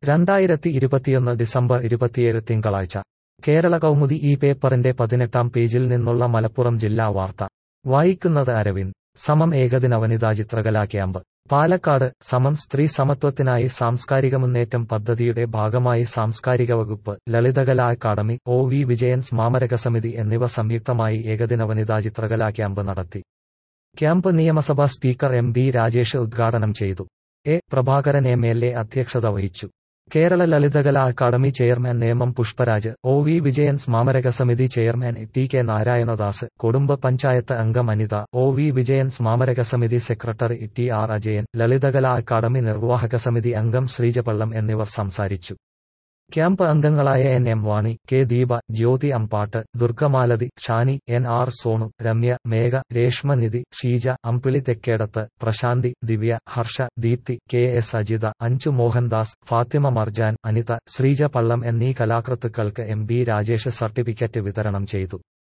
രണ്ടായിരത്തി ഇരുപത്തിയൊന്ന് ഡിസംബർ ഇരുപത്തിയേഴ് തിങ്കളാഴ്ച കേരള കൗമുദി ഈ പേപ്പറിന്റെ പതിനെട്ടാം പേജിൽ നിന്നുള്ള മലപ്പുറം ജില്ലാ വാർത്ത വായിക്കുന്നത് അരവിന്ദ് സമം ഏകദിന വനിതാ ചിത്രകലാ ക്യാമ്പ് പാലക്കാട് സമം സ്ത്രീ സമത്വത്തിനായി സാംസ്കാരിക മുന്നേറ്റം പദ്ധതിയുടെ ഭാഗമായി സാംസ്കാരിക വകുപ്പ് ലളിതകലാ അക്കാദമി ഒ വി വിജയൻ സ്മാരക സമിതി എന്നിവ സംയുക്തമായി ഏകദിന വനിതാ ചിത്രകലാ ക്യാമ്പ് നടത്തി ക്യാമ്പ് നിയമസഭാ സ്പീക്കർ എം ബി രാജേഷ് ഉദ്ഘാടനം ചെയ്തു A Prabhakaran M L A അധ്യക്ഷത വഹിച്ചു Kerala Lalithakala Akademi chairman Nemom Pushparaj O V Vijayan സ്മാരക സമിതി ചെയർമാൻ ടി കെ നാരായണദാസ് കുടുംബ പഞ്ചായത്ത് അംഗം അനിത ഒ വി വിജയൻ സ്മാരക സമിതി secretary T R Ajayan Lalithakala Akademi നിർവാഹക സമിതി അംഗം ശ്രീജപള്ളം എന്നിവർ സംസാരിച്ചു ക്യാമ്പ് അംഗങ്ങളായ N M Vani K Deepa Jyothi Ambatt Durgamalathi Shani N R Sonu Ramya Megha Reshmanidhi Sheeja Ambili Thekkedath Prashanthi Divya Harsha Deepthi K S Ajitha Anju Mohandas Fathima Marjan Anitha Sreeja Pallam എന്നീ കലാകൃത്തുക്കൾക്ക് എം ബി രാജേഷ് സർട്ടിഫിക്കറ്റ് വിതരണം ചെയ്തു